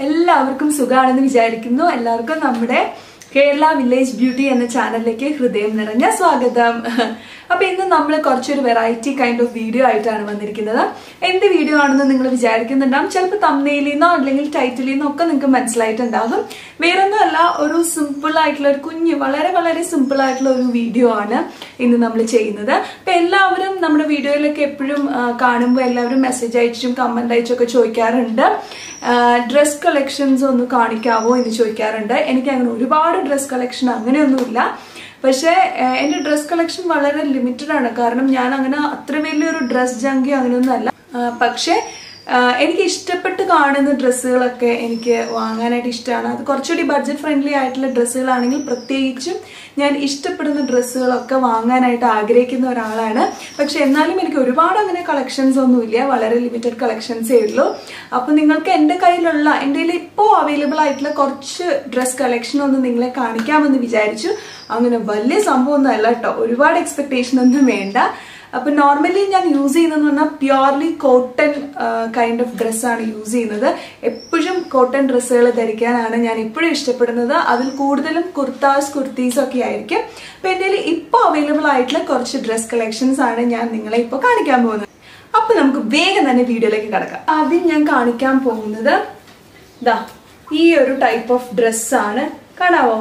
എല്ലാവർക്കും സുഖമാണെന്ന് വിചാരിക്കുന്നു എല്ലാവർക്കും നമ്മുടെ കേരള വില്ലേജ് ബ്യൂട്ടി എന്ന ചാനലിലേക്ക് ഹൃദയം നിറഞ്ഞ സ്വാഗതം അപ്പൊ ഇന്ന് നമ്മൾ കുറച്ചൊരു വെറൈറ്റി കൈൻഡ് ഓഫ് വീഡിയോ ആയിട്ടാണ് വന്നിരിക്കുന്നത് എന്ത് വീഡിയോ ആണെന്ന് നിങ്ങൾ വിചാരിക്കുന്നുണ്ടാവും ചിലപ്പോൾ തമ്മനയിൽ നിന്നോ അല്ലെങ്കിൽ ടൈറ്റിലിൽ നിന്നോ ഒക്കെ നിങ്ങൾക്ക് മനസ്സിലായിട്ടുണ്ടാകും വേറൊന്നുമല്ല ഒരു സിമ്പിൾ ആയിട്ടുള്ള ഒരു കുഞ്ഞ് വളരെ വളരെ സിമ്പിൾ ആയിട്ടുള്ള ഒരു വീഡിയോ ആണ് ഇന്ന് നമ്മൾ ചെയ്യുന്നത് അപ്പൊ എല്ലാവരും നമ്മുടെ വീഡിയോയിലൊക്കെ എപ്പോഴും കാണുമ്പോൾ എല്ലാവരും മെസ്സേജ് അയച്ചും കമന്റ് അയച്ചൊക്കെ ചോദിക്കാറുണ്ട് ഡ്രസ് കളക്ഷൻസ് ഒന്ന് കാണിക്കാവോ എന്ന് ചോദിക്കാറുണ്ട് എനിക്ക് അങ്ങനെ ഒരുപാട് ഡ്രസ് കളക്ഷൻ അങ്ങനെയൊന്നുമില്ല പക്ഷേ ഏഹ്, എന്റെ ഡ്രസ് കളക്ഷൻ വളരെ ലിമിറ്റഡ് ആണ് കാരണം ഞാൻ അങ്ങനെ അത്ര വലിയൊരു ഡ്രസ് ജങ്കി അങ്ങനെയൊന്നും അല്ല ആഹ്, പക്ഷേ ആഹ്, എനിക്ക് ഇഷ്ടപ്പെട്ട് കാണുന്ന ഡ്രസ്സുകളൊക്കെ എനിക്ക് വാങ്ങാനായിട്ട് ഇഷ്ടമാണ് അത് കുറച്ചുകൂടി ബഡ്ജറ്റ് ഫ്രണ്ട്ലി ആയിട്ടുള്ള ഡ്രസ്സുകളാണെങ്കിൽ പ്രത്യേകിച്ചും ഞാൻ ഇഷ്ടപ്പെടുന്ന ഡ്രസ്സുകളൊക്കെ വാങ്ങാനായിട്ട് ആഗ്രഹിക്കുന്ന ഒരാളാണ് പക്ഷെ എന്നാലും എനിക്ക് ഒരുപാട് അങ്ങനെ കളക്ഷൻസ് ഒന്നുമില്ല വളരെ ലിമിറ്റഡ് കളക്ഷൻസേ ഉള്ളൂ അപ്പൊ നിങ്ങൾക്ക് എൻ്റെ കയ്യിലുള്ള എൻ്റെ കയ്യിൽ ഇപ്പോൾ അവൈലബിൾ ആയിട്ടുള്ള കുറച്ച് ഡ്രസ് കളക്ഷൻ ഒന്ന് നിങ്ങളെ കാണിക്കാമെന്ന് വിചാരിച്ചു അങ്ങനെ വലിയ സംഭവം ഒന്നും അല്ല കേട്ടോ ഒരുപാട് എക്സ്പെക്ടേഷൻ ഒന്നും വേണ്ട അപ്പൊ നോർമലി ഞാൻ യൂസ് ചെയ്യുന്നതെന്ന് പറഞ്ഞാൽ പ്യുവർലി കോട്ടൺ കൈൻഡ് ഓഫ് ഡ്രസ്സാണ് യൂസ് ചെയ്യുന്നത് എപ്പോഴും കോട്ടൺ ഡ്രസ്സുകൾ ധരിക്കാനാണ് ഞാൻ ഇപ്പോഴും ഇഷ്ടപ്പെടുന്നത് അതിൽ കൂടുതലും കുർത്താസ് കുർത്തീസ് ഒക്കെ ആയിരിക്കും അപ്പൊ എൻ്റെ കയ്യിൽ ഇപ്പോൾ അവൈലബിൾ ആയിട്ടുള്ള കുറച്ച് ഡ്രസ് കളക്ഷൻസ് ആണ് ഞാൻ നിങ്ങളെ ഇപ്പോൾ കാണിക്കാൻ പോകുന്നത് അപ്പൊ നമുക്ക് വേഗം തന്നെ വീഡിയോയിലേക്ക് കിടക്കാം ആദ്യം ഞാൻ കാണിക്കാൻ പോകുന്നത് ദാ ഈ ഒരു ടൈപ്പ് ഓഫ് ഡ്രസ്സാണ് കാണാവോ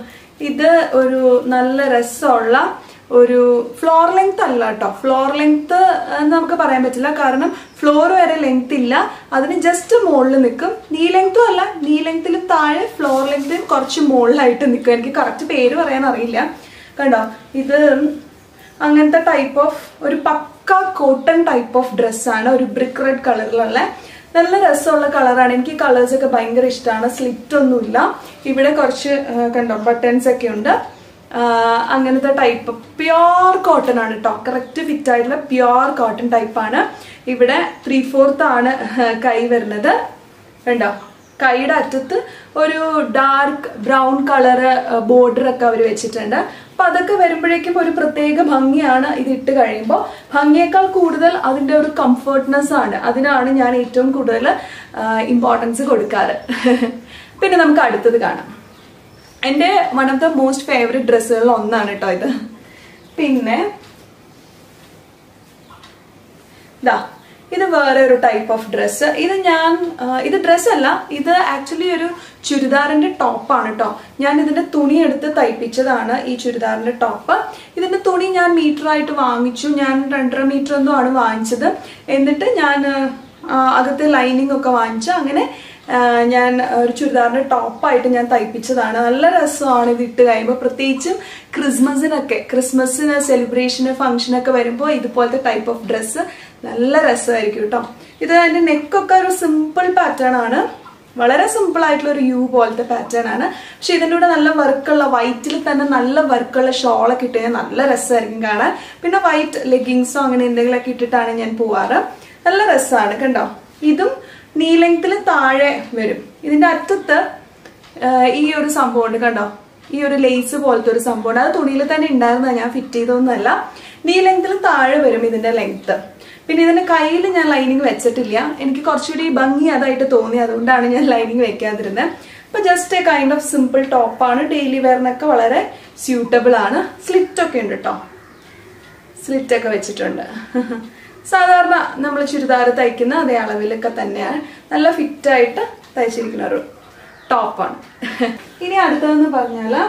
ഇത് ഒരു നല്ല രസമുള്ള ഒരു ഫ്ലോർ ലെങ്ത് അല്ല കേട്ടോ ഫ്ലോർ ലെങ്ത് എന്ന് നമുക്ക് പറയാൻ പറ്റില്ല കാരണം ഫ്ലോർ വരെ ലെങ്ത് ഇല്ല അതിന് ജസ്റ്റ് മുകളിൽ നിൽക്കും നീ ലെങ്ത്തും അല്ല നീ ലെങ്ത്തിലും താഴെ ഫ്ലോർ ലെങ്ത്തിലും കുറച്ച് മുകളിലായിട്ട് നിൽക്കും എനിക്ക് കറക്റ്റ് പേര് പറയാൻ അറിയില്ല കണ്ടോ ഇത് അങ്ങനത്തെ ടൈപ്പ് ഓഫ് ഒരു പക്ക കോട്ടൺ ടൈപ്പ് ഓഫ് ഡ്രസ്സാണ് ഒരു ബ്രിക്ക് റെഡ് കളറിലുള്ള നല്ല രസമുള്ള കളറാണ് എനിക്ക് കളേഴ്സ് ഒക്കെ ഭയങ്കര ഇഷ്ടമാണ് സ്ലിറ്റ് ഒന്നുമില്ല ഇവിടെ കുറച്ച് ആ, കണ്ടോ ബട്ടൺസ് ഒക്കെ ഉണ്ട് ആ, അങ്ങനത്തെ ടൈപ്പ് പ്യോർ കോട്ടൺ ആണ് കേട്ടോ കറക്റ്റ് ഫിറ്റ് ആയിട്ടുള്ള പ്യോർ കോട്ടൺ ടൈപ്പാണ് ഇവിടെ ത്രീ ഫോർത്ത് ആണ് കൈ വരുന്നത് കണ്ടോ കൈയുടെ അറ്റത്ത് ഒരു ഡാർക്ക് ബ്രൗൺ കളറ് ബോർഡർ ഒക്കെ അവർ വെച്ചിട്ടുണ്ട് അപ്പൊ അതൊക്കെ വരുമ്പോഴേക്കും ഒരു പ്രത്യേക ഭംഗിയാണ് ഇത് ഇട്ട് കഴിയുമ്പോൾ ഭംഗിയേക്കാൾ കൂടുതൽ അതിന്റെ ഒരു കംഫർട്ട്നെസ് ആണ് അതിനാണ് ഞാൻ ഏറ്റവും കൂടുതൽ ഇമ്പോർട്ടൻസ് കൊടുക്കാറ് പിന്നെ നമുക്ക് അടുത്തത് കാണാം എൻ്റെ one of the most favourite ഡ്രസ്സുകളിൽ ഒന്നാണ് കേട്ടോ ഇത് പിന്നെ ദാ ഇത് വേറെ ഒരു ടൈപ്പ് ഓഫ് ഡ്രസ്സ് ഇത് ഞാൻ ആ, ഇത് ഡ്രസ്സ് അല്ല ഇത് ആക്ച്വലി ഒരു ചുരിദാറിന്റെ ടോപ്പാണ് കേട്ടോ ഞാൻ ഇതിന്റെ തുണി എടുത്ത് തയ്പ്പിച്ചതാണ് ഈ ചുരിദാറിന്റെ ടോപ്പ് ഇതിന്റെ തുണി ഞാൻ മീറ്റർ ആയിട്ട് വാങ്ങിച്ചു ഞാൻ രണ്ടര മീറ്റർ എന്തോ ആണ് വാങ്ങിച്ചത് എന്നിട്ട് ഞാൻ ആ, അകത്തെ ലൈനിങ് ഒക്കെ വാങ്ങിച്ചു അങ്ങനെ ആ, ഞാൻ ഒരു ചുരിദാറിന്റെ ടോപ്പായിട്ട് ഞാൻ തയ്പ്പിച്ചതാണ് നല്ല രസമാണ് ഇത് ഇട്ട് കഴിയുമ്പോൾ പ്രത്യേകിച്ചും ക്രിസ്മസിനൊക്കെ ക്രിസ്മസിന് സെലിബ്രേഷന് ഫംഗ്ഷനൊക്കെ വരുമ്പോൾ ഇതുപോലത്തെ ടൈപ്പ് ഓഫ് ഡ്രസ്സ് നല്ല രസമായിരിക്കും കേട്ടോ ഇത് അതിന്റെ നെക്കൊക്കെ ഒരു സിമ്പിൾ പാറ്റേൺ ആണ് വളരെ സിമ്പിൾ ആയിട്ടുള്ള ഒരു യു പോലത്തെ പാറ്റേൺ ആണ് പക്ഷെ ഇതിൻ്റെ കൂടെ നല്ല വർക്കുള്ള വൈറ്റിൽ തന്നെ നല്ല വർക്കുള്ള ഷോളൊക്കെ ഇട്ട് കഴിഞ്ഞാൽ നല്ല രസമായിരിക്കും കാണാൻ പിന്നെ വൈറ്റ് ലെഗിങ്സോ അങ്ങനെ എന്തെങ്കിലുമൊക്കെ ഇട്ടിട്ടാണ് ഞാൻ പോവാറ് നല്ല രസമാണ് കണ്ടോ ഇതും നീ ലെങ്ത്തിൽ താഴെ വരും ഇതിന്റെ അറ്റത്ത് ആ, ഈ ഒരു സംഭവം ഉണ്ട് കണ്ടോ ഈ ഒരു ലേസ് പോലത്തെ ഒരു സംഭവം അത് തുണിയിൽ തന്നെ ഉണ്ടായിരുന്ന ഞാൻ ഫിറ്റ് ചെയ്തൊന്നുമല്ല നീ ലെങ്ത്തിൽ താഴെ വരും ഇതിന്റെ ലെങ്ത് പിന്നെ ഇതിന്റെ കയ്യിൽ ഞാൻ ലൈനിങ് വെച്ചിട്ടില്ല എനിക്ക് കുറച്ചുകൂടി ഭംഗി അതായിട്ട് തോന്നി അതുകൊണ്ടാണ് ഞാൻ ലൈനിങ് വെക്കാതിരുന്നത് അപ്പൊ just a kind of simple ടോപ്പാണ് ഡെയിലി വെയറിനൊക്കെ വളരെ സ്യൂട്ടബിൾ ആണ് സ്ലിറ്റ് ഒക്കെ ഉണ്ട് കേട്ടോ സ്ലിറ്റ് ഒക്കെ വെച്ചിട്ടുണ്ട് സാധാരണ നമ്മൾ ചുരിദാർ തയ്ക്കുന്ന അതേ അളവിലൊക്കെ തന്നെയാണ് നല്ല ഫിറ്റ് ആയിട്ട് തയ്ച്ചിരിക്കുന്ന ഒരു ടോപ്പാണ് ഇനി അടുത്തതെന്ന് പറഞ്ഞാല്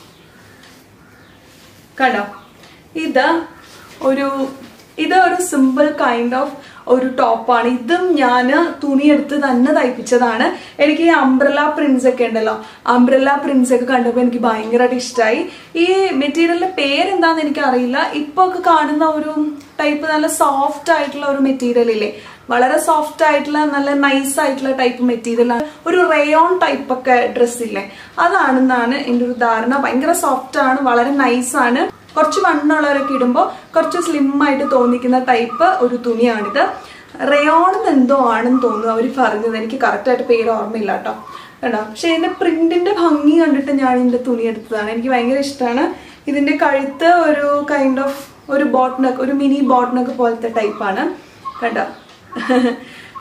കണ്ടോ ഇത് ഒരു ഇത് ഒരു സിമ്പിൾ കൈൻഡ് ഓഫ് ഒരു ടോപ്പാണ് ഇതും ഞാൻ തുണിയെടുത്ത് തന്നെ തയ്പ്പിച്ചതാണ് എനിക്ക് ഈ അംബ്രല പ്രിന്റ്സ് ഒക്കെ ഉണ്ടല്ലോ അംബ്രല പ്രിന്റ്സ് ഒക്കെ കണ്ടപ്പോൾ എനിക്ക് ഭയങ്കരമായിട്ട് ഇഷ്ടമായി ഈ മെറ്റീരിയലിന്റെ പേരെന്താന്ന് എനിക്ക് അറിയില്ല ഇപ്പൊ ഒക്കെ കാണുന്ന ഒരു ടൈപ്പ് നല്ല സോഫ്റ്റ് ആയിട്ടുള്ള ഒരു മെറ്റീരിയൽ ഇല്ലേ വളരെ സോഫ്റ്റ് ആയിട്ടുള്ള നല്ല നൈസ് ആയിട്ടുള്ള ടൈപ്പ് മെറ്റീരിയൽ ആണ് ഒരു റയോൺ ടൈപ്പ് ഒക്കെ ഡ്രസ് ഇല്ലേ അതാണെന്നാണ് എൻ്റെ ഒരു ധാരണ ഭയങ്കര സോഫ്റ്റ് ആണ് വളരെ നൈസ് ആണ് കുറച്ച് വണ്ണുള്ളവരൊക്കെ ഇടുമ്പോൾ കുറച്ച് സ്ലിം ആയിട്ട് തോന്നിക്കുന്ന ടൈപ്പ് ഒരു തുണിയാണിത് റയോൺ എന്തോ ആണെന്ന് തോന്നുന്നു അവർ പറഞ്ഞത് എനിക്ക് കറക്റ്റ് ആയിട്ട് പേര് ഓർമ്മയില്ല കേട്ടോ കണ്ടോ പക്ഷെ ഇതിന്റെ പ്രിന്റിന്റെ ഭംഗി കണ്ടിട്ട് ഞാൻ ഇതിന്റെ തുണി എടുത്തതാണ് എനിക്ക് ഭയങ്കര ഇഷ്ടമാണ് ഇതിന്റെ കഴുത്ത് ഒരു കൈൻഡ് ഓഫ് ഒരു ബോട്ട്നക്ക് ഒരു മിനി ബോട്ട്നക്ക് പോലത്തെ ടൈപ്പാണ് കണ്ടോ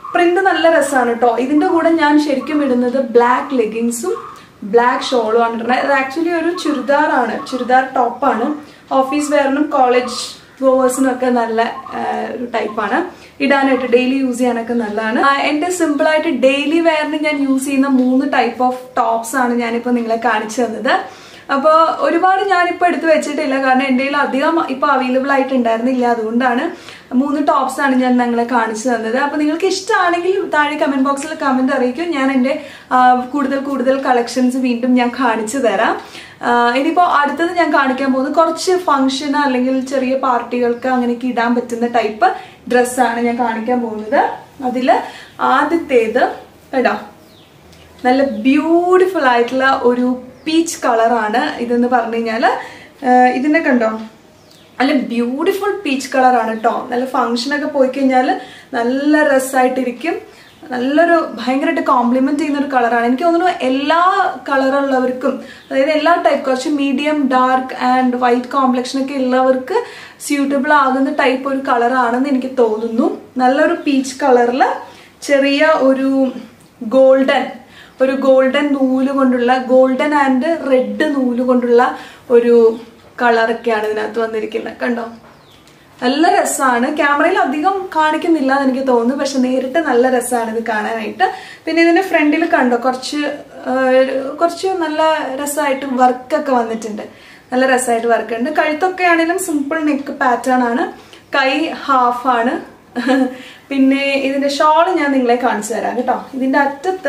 പ്രിന്റ് നല്ല രസമാണ് കേട്ടോ ഇതിന്റെ കൂടെ ഞാൻ ശരിക്കും ഇടുന്നത് ബ്ലാക്ക് ലെഗിങ്സും ബ്ലാക്ക് ഷോളും ആണ് ഇടുന്നത് ഇത് ആക്ച്വലി ഒരു ചുരിദാറാണ് ചുരിദാർ ടോപ്പാണ് ഓഫീസ് വെയറിനും കോളേജ് ഗോവേഴ്സിനും ഒക്കെ നല്ല ആ, ഒരു ടൈപ്പാണ് ഇടാനായിട്ട് ഡെയിലി യൂസ് ചെയ്യാനൊക്കെ നല്ലതാണ് ആ, എന്റെ സിമ്പിൾ ആയിട്ട് ഡെയിലി വെയറിന് ഞാൻ യൂസ് ചെയ്യുന്ന മൂന്ന് ടൈപ്പ് ഓഫ് ടോപ്സ് ആണ് ഞാനിപ്പോ നിങ്ങളെ കാണിച്ചു തന്നത് അപ്പോൾ ഒരുപാട് ഞാനിപ്പോ എടുത്തു വെച്ചിട്ടില്ല കാരണം എൻ്റെ കയ്യിൽ അധികം ഇപ്പൊ അവൈലബിൾ ആയിട്ട് ഉണ്ടായിരുന്നില്ല അതുകൊണ്ടാണ് മൂന്ന് ടോപ്സ് ആണ് ഞാൻ നിങ്ങളെ കാണിച്ചു തന്നത് അപ്പൊ നിങ്ങൾക്ക് ഇഷ്ടമാണെങ്കിൽ താഴെ കമന്റ് ബോക്സിൽ കമന്റ് അറിയിക്കും ഞാൻ എൻ്റെ ആ, കൂടുതൽ കൂടുതൽ കളക്ഷൻസ് വീണ്ടും ഞാൻ കാണിച്ചു തരാം ആ, ഇനിയിപ്പോ അടുത്തത് ഞാൻ കാണിക്കാൻ പോകുന്നത് കുറച്ച് ഫംഗ്ഷൻ അല്ലെങ്കിൽ ചെറിയ പാർട്ടികൾക്ക് അങ്ങനെയൊക്കെ ഇടാൻ പറ്റുന്ന ടൈപ്പ് ഡ്രസ്സാണ് ഞാൻ കാണിക്കാൻ പോകുന്നത് അതില് ആദ്യത്തേത് കേട്ടോ നല്ല ബ്യൂട്ടിഫുൾ ആയിട്ടുള്ള ഒരു പീച്ച് കളറാണ് ഇതെന്ന് പറഞ്ഞു കഴിഞ്ഞാല് ആഹ് ഇതിനെ കണ്ടോ നല്ല ബ്യൂട്ടിഫുൾ പീച്ച് കളറാണ് കേട്ടോ നല്ല ഫംഗ്ഷനൊക്കെ പോയി കഴിഞ്ഞാൽ നല്ല രസമായിട്ടിരിക്കും നല്ലൊരു ഭയങ്കരമായിട്ട് കോംപ്ലിമെന്റ് ചെയ്യുന്ന ഒരു കളറാണ് എനിക്ക് തോന്നുന്നു എല്ലാ കളറുള്ളവർക്കും അതായത് എല്ലാ ടൈപ്പ് കുറച്ച് medium dark and white complexion ഒക്കെ ഉള്ളവർക്ക് സ്യൂട്ടബിൾ ആകുന്ന ടൈപ്പ് ഒരു കളറാണെന്ന് എനിക്ക് തോന്നുന്നു നല്ലൊരു പീച്ച് കളറിൽ ചെറിയ ഒരു ഗോൾഡൻ ഒരു ഗോൾഡൻ നൂല് കൊണ്ടുള്ള ഗോൾഡൻ ആൻഡ് റെഡ് നൂല് കൊണ്ടുള്ള ഒരു കളറൊക്കെയാണ് ഇതിനകത്ത് വന്നിരിക്കുന്നത് കണ്ടോ നല്ല രസമാണ് ക്യാമറയിൽ അധികം കാണിക്കുന്നില്ല എന്ന് എനിക്ക് തോന്നുന്നു പക്ഷെ നേരിട്ട് നല്ല രസമാണ് ഇത് കാണാനായിട്ട് പിന്നെ ഇതിന്റെ ഫ്രണ്ടിൽ കണ്ടോ കുറച്ച് ആ, കുറച്ച് നല്ല രസമായിട്ട് വർക്കൊക്കെ വന്നിട്ടുണ്ട് നല്ല രസമായിട്ട് വർക്ക് ഉണ്ട് കഴുത്തൊക്കെ ആണെങ്കിലും സിമ്പിൾ നെക്ക് പാറ്റേൺ ആണ് കൈ ഹാഫ് ആണ് പിന്നെ ഇതിന്റെ ഷോള് ഞാൻ നിങ്ങളെ കാണിച്ചു തരാം കേട്ടോ ഇതിന്റെ അറ്റത്ത്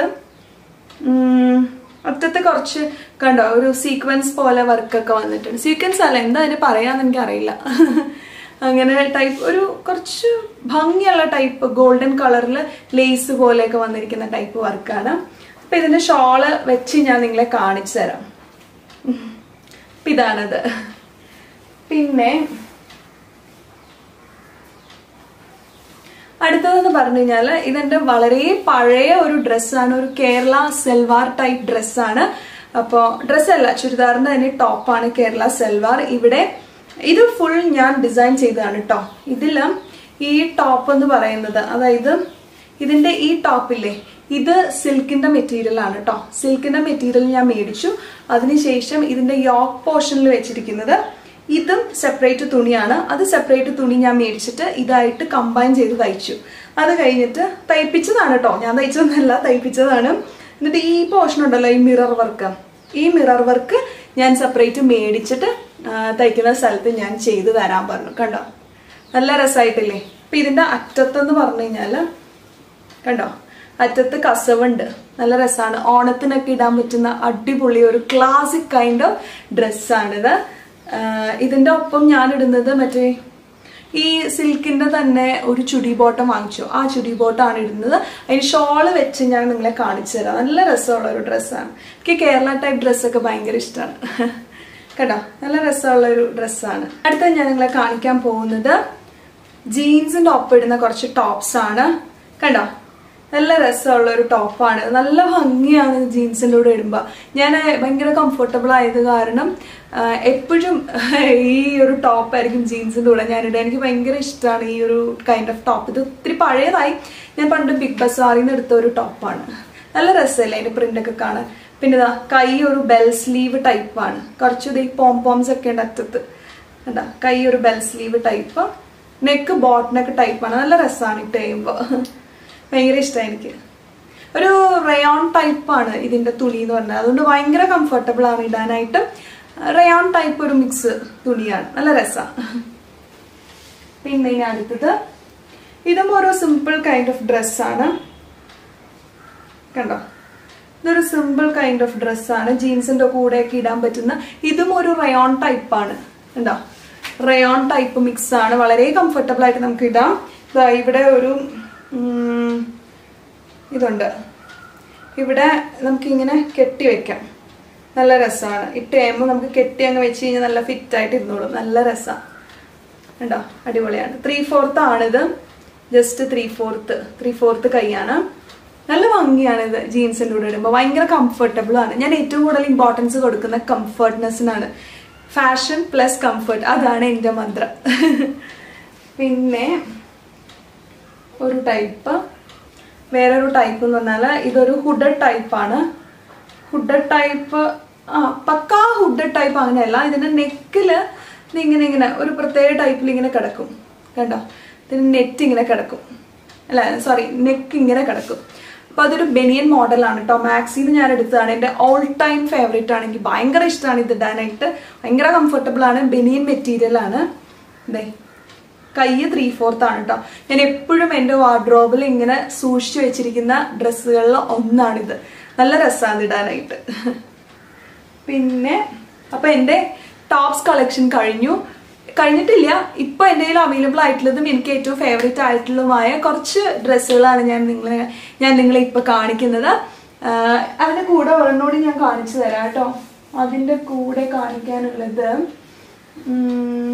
ഉം, അറ്റത്ത് കുറച്ച് കണ്ടോ ഒരു സീക്വൻസ് പോലെ വർക്കൊക്കെ വന്നിട്ടുണ്ട് സീക്വൻസ് അല്ല എന്താ അതിന് പറയാന്ന് എനിക്ക് അറിയില്ല അങ്ങനെ ടൈപ്പ് ഒരു കുറച്ച് ഭംഗിയുള്ള ടൈപ്പ് ഗോൾഡൻ കളറിൽ ലേസ് പോലെയൊക്കെ വന്നിരിക്കുന്ന ടൈപ്പ് വർക്കാണ് അപ്പൊ ഇതിന്റെ ഷോള് വെച്ച് ഞാൻ നിങ്ങളെ കാണിച്ചു തരാം അപ്പൊ ഇതാണത് പിന്നെ അടുത്തതെന്ന് പറഞ്ഞു കഴിഞ്ഞാൽ ഇതെന്റെ വളരെ പഴയ ഒരു ഡ്രസ്സാണ് ഒരു കേരള സെൽവാർ ടൈപ്പ് ഡ്രസ്സാണ് അപ്പോൾ ഡ്രസ്സല്ല ചുരിദാറിന്റെ തന്നെ ടോപ്പാണ് കേരള സെൽവാർ ഇവിടെ ഇത് ഫുൾ ഞാൻ ഡിസൈൻ ചെയ്തതാണ് കേട്ടോ ഇതില് ഈ ടോപ്പ് എന്ന് പറയുന്നത് അതായത് ഇതിന്റെ ഈ ടോപ്പില്ലേ ഇത് സിൽക്കിന്റെ മെറ്റീരിയൽ ആണ് കേട്ടോ സിൽക്കിന്റെ മെറ്റീരിയൽ ഞാൻ മേടിച്ചു അതിനുശേഷം ഇതിന്റെ യോക്ക് പോർഷനിൽ വെച്ചിരിക്കുന്നത് ഇതും സെപ്പറേറ്റ് തുണിയാണ് അത് സെപ്പറേറ്റ് തുണി ഞാൻ മേടിച്ചിട്ട് ഇതായിട്ട് കമ്പൈൻ ചെയ്ത് തയ്ച്ചു അത് കഴിഞ്ഞിട്ട് തയ്പ്പിച്ചതാണ് കേട്ടോ ഞാൻ തയ്ച്ചതൊന്നല്ല തയ്പ്പിച്ചതാണ് എന്നിട്ട് ഈ പോർഷൻ ഉണ്ടല്ലോ ഈ മിറർ വർക്ക് ഈ മിറർ വർക്ക് ഞാൻ സെപ്പറേറ്റ് മേടിച്ചിട്ട് ആ, തയ്ക്കുന്ന സ്ഥലത്ത് ഞാൻ ചെയ്തു തരാൻ പറഞ്ഞു കണ്ടോ നല്ല രസമായിട്ടില്ലേ അപ്പൊ ഇതിന്റെ അറ്റത്തെന്ന് പറഞ്ഞു കഴിഞ്ഞാല് കണ്ടോ അറ്റത്ത് കസവുണ്ട് നല്ല രസമാണ് ഓണത്തിനൊക്കെ ഇടാൻ പറ്റുന്ന അടിപൊളി ഒരു ക്ലാസിക് കൈൻഡ് ഓഫ് ഡ്രസ്സാണിത് ഇതിന്റെ ഒപ്പം ഞാൻ ഇടുന്നത് മറ്റേ ഈ സിൽക്കിന്റെ തന്നെ ഒരു ചുടി ബോട്ടം വാങ്ങിച്ചു ആ ചുടി ബോട്ടാണ് ഇടുന്നത് അതിന് ഷോള് വെച്ച് ഞാൻ നിങ്ങളെ കാണിച്ചു തരാം നല്ല രസമുള്ള ഒരു ഡ്രസ്സാണ് എനിക്ക് കേരള ടൈപ്പ് ഡ്രസ്സൊക്കെ ഭയങ്കര ഇഷ്ടമാണ് കേട്ടോ നല്ല രസമുള്ള ഒരു ഡ്രസ്സാണ് അടുത്ത ഞാൻ നിങ്ങളെ കാണിക്കാൻ പോകുന്നത് ജീൻസിന്റെ ഒപ്പം ഇടുന്ന കുറച്ച് ടോപ്സ് ആണ് കണ്ടോ നല്ല രസമുള്ള ഒരു ടോപ്പാണ് നല്ല ഭംഗിയാണ് ജീൻസിൻ്റെ കൂടെ ഇടുമ്പോൾ ഞാൻ ഭയങ്കര കംഫർട്ടബിൾ ആയത് കാരണം എപ്പോഴും ഈ ഒരു ടോപ്പായിരിക്കും ജീൻസിൻ്റെ കൂടെ ഞാൻ ഇടുക എനിക്ക് ഭയങ്കര ഇഷ്ടമാണ് ഈ ഒരു കൈൻഡ് ഓഫ് ടോപ്പ് ഇത് ഒത്തിരി പഴയതായി ഞാൻ പണ്ട് ബിഗ് ബസാറിൽ നിന്ന് എടുത്ത ഒരു ടോപ്പാണ് നല്ല രസമല്ലേ അതിന്റെ പ്രിന്റ് ഒക്കെ കാണാൻ പിന്നെ ഇതാ കൈ ഒരു ബെൽ സ്ലീവ് ടൈപ്പാണ് കുറച്ച് ഈ പോം പോംസ് ഒക്കെ ഉണ്ട് അറ്റത്ത് എന്താ കൈ ഒരു bell sleeve type neck boat neck ടൈപ്പാണ് നല്ല രസമാണ് ഇട്ട് കഴിയുമ്പോൾ ഭയങ്കര ഇഷ്ടമാണ് എനിക്ക് ഒരു റയോൺ ടൈപ്പാണ് ഇതിന്റെ തുണി എന്ന് പറഞ്ഞാൽ അതുകൊണ്ട് ഭയങ്കര കംഫർട്ടബിൾ ആണ് ഇടാനായിട്ട് റയോൺ ടൈപ്പ് ഒരു മിക്സ് തുണിയാണ് നല്ല രസമാണ് പിന്നെ ഇനി അടുത്തത് ഇതും ഒരു സിമ്പിൾ കൈൻഡ് ഓഫ് ഡ്രസ്സാണ് കണ്ടോ ഇതൊരു സിമ്പിൾ കൈൻഡ് ഓഫ് ഡ്രസ്സാണ് ജീൻസിന്റെ കൂടെയൊക്കെ ഇടാൻ പറ്റുന്ന ഇതും ഒരു റയോൺ ടൈപ്പാണ് കണ്ടോ റയോൺ ടൈപ്പ് മിക്സ് ആണ് വളരെ കംഫർട്ടബിൾ ആയിട്ട് നമുക്ക് ഇടാം ദാ ഇവിടെ ഒരു ഉം, ഇതുണ്ട് ഇവിടെ നമുക്ക് ഇങ്ങനെ കെട്ടി വെക്കാം നല്ല രസമാണ് ഇട്ട് കഴിയുമ്പോൾ നമുക്ക് കെട്ടി അങ്ങ് വെച്ച് കഴിഞ്ഞാൽ നല്ല ഫിറ്റ് ആയിട്ട് ഇരുന്നോളും നല്ല രസമാണ് കണ്ടോ അടിപൊളിയാണ് ത്രീ ഫോർത്ത് ആണിത് just three fourth three fourth കൈയാണ് നല്ല ഭംഗിയാണ് ഇത് ജീൻസിൻ്റെ കൂടെ ഇടുമ്പോൾ ഭയങ്കര കംഫർട്ടബിൾ ആണ് ഞാൻ ഏറ്റവും കൂടുതൽ ഇമ്പോർട്ടൻസ് കൊടുക്കുന്ന കംഫർട്ട്നെസ്സിനാണ് ഫാഷൻ പ്ലസ് കംഫർട്ട് അതാണ് എൻ്റെ മന്ത്രം പിന്നെ ഒരു ടൈപ്പ് വേറൊരു ടൈപ്പ് എന്ന് പറഞ്ഞാൽ ഇതൊരു ഹുഡഡ് ടൈപ്പാണ് ഹുഡഡ് ടൈപ്പ് ആ പക്കാ ഹുഡഡ് ടൈപ്പ് അങ്ങനെയല്ല ഇതിന്റെ നെക്കില് ഇത് ഇങ്ങനെ ഇങ്ങനെ ഒരു പ്രത്യേക ടൈപ്പിൽ ഇങ്ങനെ കിടക്കും കണ്ടോ ഇതിന് നെറ്റ് ഇങ്ങനെ കിടക്കും അല്ല സോറി നെക്ക് ഇങ്ങനെ കിടക്കും അപ്പൊ അതൊരു ബെനിയൻ മോഡലാണ് കേട്ടോ മാക്സിന്ന് ഞാൻ എടുത്തതാണ് എൻ്റെ ഓൾ ടൈം ഫേവറേറ്റ് ആണ് എനിക്ക് ഭയങ്കര ഇഷ്ടമാണ് ഇത് ഇടാനായിട്ട് ഭയങ്കര കംഫർട്ടബിൾ ആണ് ബെനിയൻ മെറ്റീരിയൽ ആണ് ഇതേ കൈ ത്രീ ഫോർത്ത് ആണ് കേട്ടോ ഞാൻ എപ്പോഴും എൻ്റെ വാർഡ്രോബിൽ ഇങ്ങനെ സൂക്ഷിച്ചു വെച്ചിരിക്കുന്ന ഡ്രസ്സുകളിൽ ഒന്നാണിത് നല്ല രസമാണ് ഇടാനായിട്ട് പിന്നെ അപ്പൊ എൻ്റെ ടോപ്സ് കളക്ഷൻ കഴിഞ്ഞു കഴിഞ്ഞിട്ടില്ല ഇപ്പൊ എൻ്റെ കയ്യിൽ അവൈലബിൾ ആയിട്ടുള്ളതും എനിക്ക് ഏറ്റവും ഫേവറേറ്റ് ആയിട്ടുള്ളതുമായ കുറച്ച് ഡ്രസ്സുകളാണ് ഞാൻ നിങ്ങളെ ഞാൻ നിങ്ങളെ ഇപ്പൊ കാണിക്കുന്നത് ആഹ് അതിന്റെ കൂടെ ഒരെണ്ണോട് ഞാൻ കാണിച്ചു തരാം കേട്ടോ അതിന്റെ കൂടെ കാണിക്കാനുള്ളത് ഉം,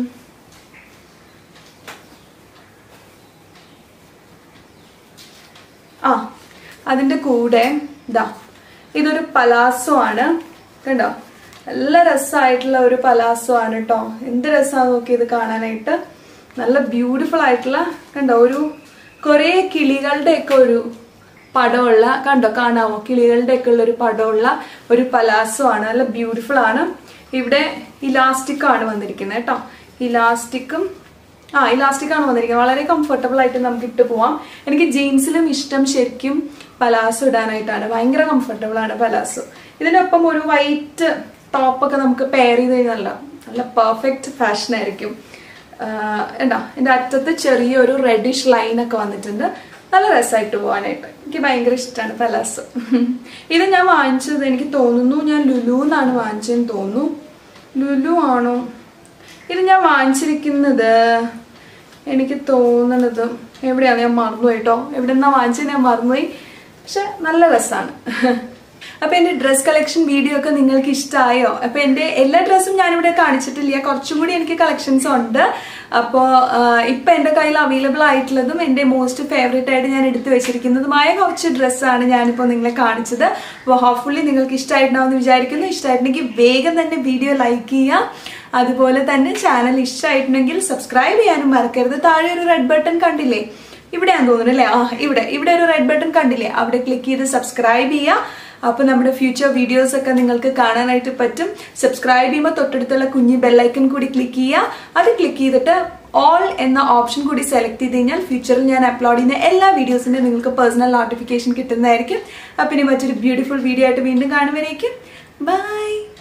ആ അതിന്റെ കൂടെ ഇതാ ഇതൊരു പലാസോ ആണ് കണ്ടോ നല്ല രസമായിട്ടുള്ള ഒരു പലാസോ ആണ് കേട്ടോ എന്ത് രസമാണ് നോക്കി ഇത് കാണാനായിട്ട് നല്ല ബ്യൂട്ടിഫുൾ ആയിട്ടുള്ള കണ്ടോ ഒരു കുറേ കിളികളുടെ ഒക്കെ ഒരു പടമുള്ള കണ്ടോ കാണാമോ കിളികളുടെ ഒക്കെ ഉള്ള ഒരു പടമുള്ള ഒരു പലാസോ ആണ് നല്ല ബ്യൂട്ടിഫുൾ ആണ് ഇവിടെ ഇലാസ്റ്റിക് ആണ് വന്നിരിക്കുന്നത് കേട്ടോ ഇലാസ്റ്റിക്കും ആ ഇലാസ്റ്റിക് ആണ് വന്നിരിക്കുന്നത് വളരെ കംഫർട്ടബിൾ ആയിട്ട് നമുക്ക് ഇട്ട് പോവാം എനിക്ക് ജീൻസിലും ഇഷ്ടം ശരിക്കും പലാസോ ഇടാനായിട്ടാണ് ഭയങ്കര കംഫർട്ടബിൾ ആണ് പലാസോ ഇതിനൊപ്പം ഒരു വൈറ്റ് ടോപ്പൊക്കെ നമുക്ക് പെയർ ചെയ്ത് കഴിഞ്ഞാൽ നല്ല നല്ല പെർഫെക്റ്റ് ഫാഷൻ ആയിരിക്കും എന്താ എൻ്റെ അറ്റത്ത് ചെറിയൊരു റെഡിഷ് ലൈൻ ഒക്കെ വന്നിട്ടുണ്ട് നല്ല രസമായിട്ട് പോകാനായിട്ട് എനിക്ക് ഭയങ്കര ഇഷ്ടമാണ് പലാസോ ഇത് ഞാൻ വാങ്ങിച്ചത് എനിക്ക് തോന്നുന്നു ഞാൻ ലുലു എന്നാണ് വാങ്ങിച്ചതെന്ന് തോന്നുന്നു ലുലു ആണോ ഇത് ഞാൻ വാങ്ങിച്ചിരിക്കുന്നത് എനിക്ക് തോന്നണത് എവിടെയാണ് ഞാൻ മറന്നുപോയി കേട്ടോ എവിടെ നിന്നാ വാങ്ങിച്ചത് ഞാൻ മറന്നുപോയി പക്ഷെ നല്ല രസമാണ് അപ്പൊ എന്റെ ഡ്രസ് കളക്ഷൻ വീഡിയോ ഒക്കെ നിങ്ങൾക്ക് ഇഷ്ടമായോ അപ്പൊ എന്റെ എല്ലാ ഡ്രസ്സും ഞാനിവിടെ കാണിച്ചിട്ടില്ല കുറച്ചും കൂടി എനിക്ക് കളക്ഷൻസ് ഉണ്ട് അപ്പോൾ ഇപ്പൊ എന്റെ കയ്യിൽ അവൈലബിൾ ആയിട്ടുള്ളതും എന്റെ മോസ്റ്റ് ഫേവറേറ്റ് ആയിട്ട് ഞാൻ എടുത്തു വെച്ചിരിക്കുന്നതുമായ കുറച്ച് ഡ്രസ്സാണ് ഞാനിപ്പോൾ നിങ്ങളെ കാണിച്ചത് അപ്പോൾ ഹോപ്പ്ഫുള്ളി നിങ്ങൾക്ക് ഇഷ്ടമായിട്ടുണ്ടാവുമെന്ന് വിചാരിക്കുന്നു ഇഷ്ടമായിട്ടുണ്ടെങ്കിൽ വേഗം തന്നെ വീഡിയോ ലൈക്ക് ചെയ്യുക അതുപോലെ തന്നെ ചാനൽ ഇഷ്ടമായിട്ടുണ്ടെങ്കിൽ സബ്സ്ക്രൈബ് ചെയ്യാനും മറക്കരുത് താഴെ ഒരു റെഡ് ബട്ടൺ കണ്ടില്ലേ ഇവിടെയാന്ന് തോന്നുന്നു അല്ലേ ആ ഇവിടെ ഇവിടെ ഒരു റെഡ് ബട്ടൺ കണ്ടില്ലേ അവിടെ ക്ലിക്ക് ചെയ്ത് സബ്സ്ക്രൈബ് ചെയ്യുക അപ്പൊ നമ്മുടെ ഫ്യൂച്ചർ വീഡിയോസ് ഒക്കെ നിങ്ങൾക്ക് കാണാനായിട്ട് പറ്റും സബ്സ്ക്രൈബ് ചെയ്യുമ്പോൾ തൊട്ടടുത്തുള്ള കുഞ്ഞി ബെല്ലൈക്കൺ കൂടി ക്ലിക്ക് ചെയ്യുക അത് ക്ലിക്ക് ചെയ്തിട്ട് ഓൾ എന്ന ഓപ്ഷൻ കൂടി സെലക്ട് ചെയ്ത് കഴിഞ്ഞാൽ ഫ്യൂച്ചറിൽ ഞാൻ അപ്ലോഡ് ചെയ്യുന്ന എല്ലാ വീഡിയോസിന്റെ നിങ്ങൾക്ക് പേഴ്സണൽ നോട്ടിഫിക്കേഷൻ കിട്ടുന്നതായിരിക്കും അപ്പം ഇനി മറ്റൊരു ബ്യൂട്ടിഫുൾ വീഡിയോ ആയിട്ട് വീണ്ടും കാണുമ്പോഴേക്കും ബൈ